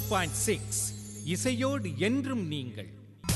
point six இசையோடு என்றும் நீங்கள்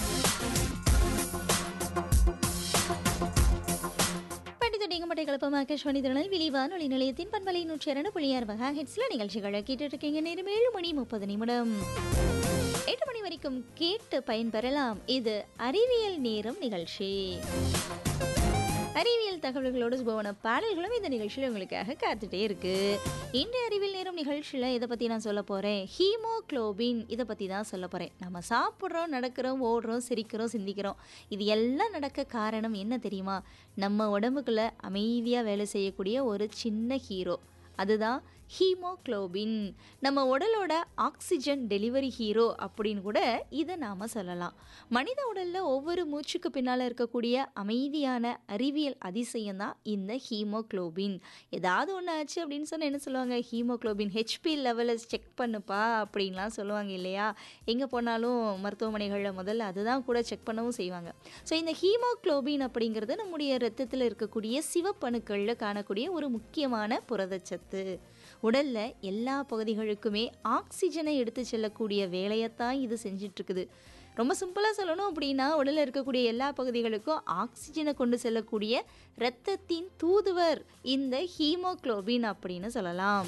படித்துடிங்கப்பட்டை கலப்பமாக ஆகாஷ்வாணி திருநெல்வேலி வானொலி நிலையத்தின் பண்பலை நூற்றி இரண்டு புள்ளி ஆறு மெகா ஹெட்ஸ்ல நிகழ்ச்சிகளை கேட்டுட்டு இருக்கீங்க நேரம் ஏழு மணி முப்பது நிமிடம் எட்டு மணி வரைக்கும் கேட்டு பயன்பெறலாம் இது அறிவியல் நேரம் நிகழ்ச்சி அறிவியல் தகவல்களோடு சுபவன பாடல்களும் இந்த நிகழ்ச்சியில் உங்களுக்காக காத்துட்டே இருக்கு இன்றைய அறிவியல் நேரம் நிகழ்ச்சியில் இதை பற்றி நான் சொல்ல போகிறேன் ஹீமோக்ளோபின் இதை பற்றி தான் சொல்ல போகிறேன் நம்ம சாப்பிட்றோம் நடக்கிறோம் ஓடுறோம் சிரிக்கிறோம் சிந்திக்கிறோம் இது எல்லாம் நடக்க காரணம் என்ன தெரியுமா நம்ம உடம்புக்குள்ள அமைதியாக வேலை செய்யக்கூடிய ஒரு சின்ன ஹீரோ அதுதான் ஹீமோக்ளோபின் நம்ம உடலோட ஆக்சிஜன் டெலிவரி ஹீரோ அப்படின்னு கூட இதை நாம் சொல்லலாம் மனித உடலில் ஒவ்வொரு மூச்சுக்கு பின்னால் இருக்கக்கூடிய அமைதியான அறிவியல் அதிசயம் தான் இந்த ஹீமோக்ளோபின் ஏதாவது ஒன்று ஆச்சு அப்படின்னு சொன்னால் என்ன சொல்லுவாங்க ஹீமோக்ளோபின் ஹெச்பி லெவலை செக் பண்ணுப்பா அப்படின்லாம் சொல்லுவாங்க இல்லையா எங்கே போனாலும் மருத்துவமனைகளில் முதல்ல அதுதான் கூட செக் பண்ணவும் செய்வாங்க ஸோ இந்த ஹீமோக்ளோபின் அப்படிங்கிறது நம்முடைய ரத்தத்தில் இருக்கக்கூடிய சிவப்பணுக்களில் காணக்கூடிய ஒரு முக்கியமான புரதச்சத்து உடலில் எல்லா பகுதிகளுக்குமே ஆக்சிஜனை எடுத்து செல்லக்கூடிய வேலையைத்தான் இது செஞ்சிட்ருக்குது ரொம்ப சிம்பிளாக சொல்லணும் அப்படின்னா உடலில் இருக்கக்கூடிய எல்லா பகுதிகளுக்கும் ஆக்சிஜனை கொண்டு செல்லக்கூடிய இரத்தத்தின் தூதுவர் இந்த ஹீமோக்ளோபின் அப்படின்னு சொல்லலாம்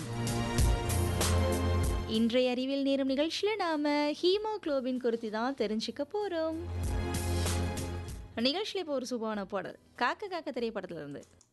இன்றைய அறிவியல் நேரம் நிகழ்ச்சியில் நாம் ஹீமோக்ளோபின் குறித்து தான் தெரிஞ்சுக்க போகிறோம் நிகழ்ச்சியில் இப்போ ஒரு சுபான பாடல் காக்க காக்க திரைப்படத்துல இருந்து